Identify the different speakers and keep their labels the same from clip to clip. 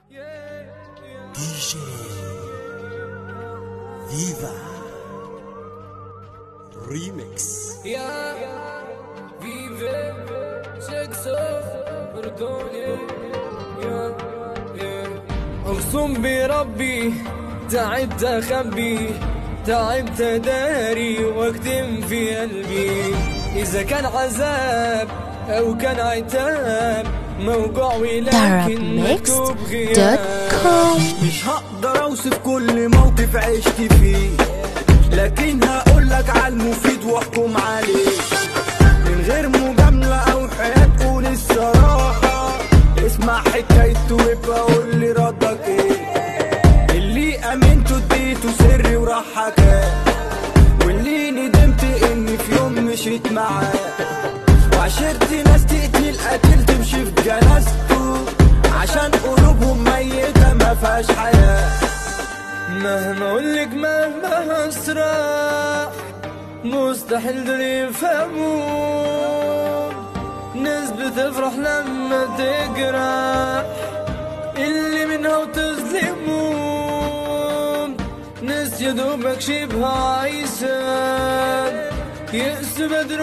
Speaker 1: دي جي فيفا ريميكس
Speaker 2: يا فيفي سكسو بردوني يا يا اقسم بربي تعبت اخبي تعبت داري واكتم في قلبي اذا كان عذاب او كان عتاب موقع ولكن مكتوب غياب
Speaker 3: darabmix.com
Speaker 4: مش هقدر اوصف كل موقف عشت فيه لكن هقولك على المفيد واحكم عليه من غير مجاملة او حياة قول الصراحة اسمع حكايته وابقى قول لي ردك ايه اللي امنته اديته سري وراح حكاه واللي ندمت اني في يوم مشيت معاه وعشرت ناس تقتل قتل تمشي في جنازته عشان قلوبهم ميتة ما فيهاش حياة
Speaker 2: مهما اقولك مهما اسرع مستحيل دول يفهموا ناس بتفرح لما تجرح اللي منها وتظلموا ناس يا دوبك شبه عايشة يأس بدر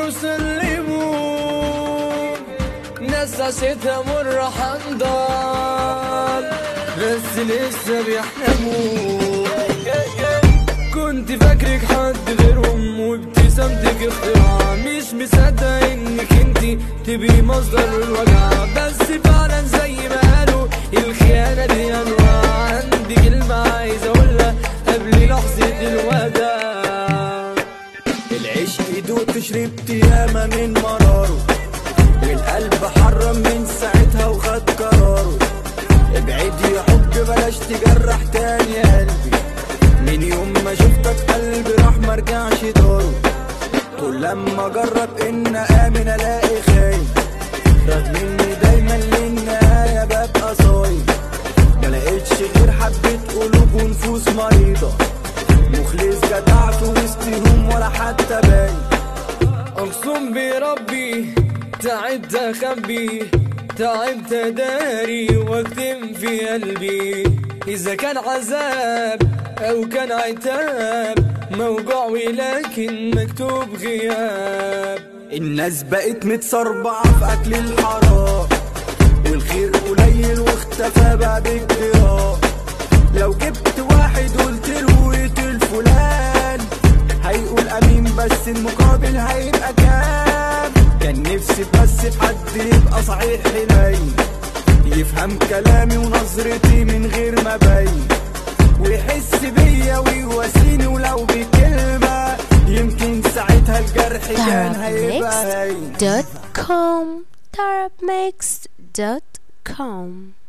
Speaker 2: وسلموا ناس عشتها مرة حنضل بس لسه بيحلموا كنت فاكرك حد غيرهم وابتسامتك اختراع مش مصدق انك انتي تبقي مصدر الوجع بس فعلا زي ما قالوا الخيانة دي انواع عندي كلمة عايز اقولها قبل لحظة الوداع
Speaker 4: العشق دوت شربت ياما من مراره والقلب حرم من ساعتها وخد قراره ابعد يا حب بلاش تجرح تاني قلبي من يوم ما شفتك قلبي راح مرجعش داره كل لما اجرب ان امن الاقي خاين رغم اني دايما للنهايه ببقى صايم ملقتش غير حبة قلوب ونفوس مريضة مخلص جدع في وسطهم ولا حتى باين
Speaker 2: اقسم بربي تعبت اخبي تعبت داري واكتم في قلبي اذا كان عذاب او كان عتاب موجوع ولكن مكتوب غياب
Speaker 4: الناس بقت متصربعة في أكل الحرام والخير قليل واختفى بقى باجتراء لو جبت واحد قلت له اقتل فلان هيقول أمين بس المقابل هيبقى كام كان نفسي بس في حد يبقى صحيح حنين يفهم كلامي ونظرتي من غير ما باين ويحس بيا ويواسيني ولو بكلمة يمكن ساعتها الجرح كان هيبقى هين
Speaker 3: darabmix.com darabmix.com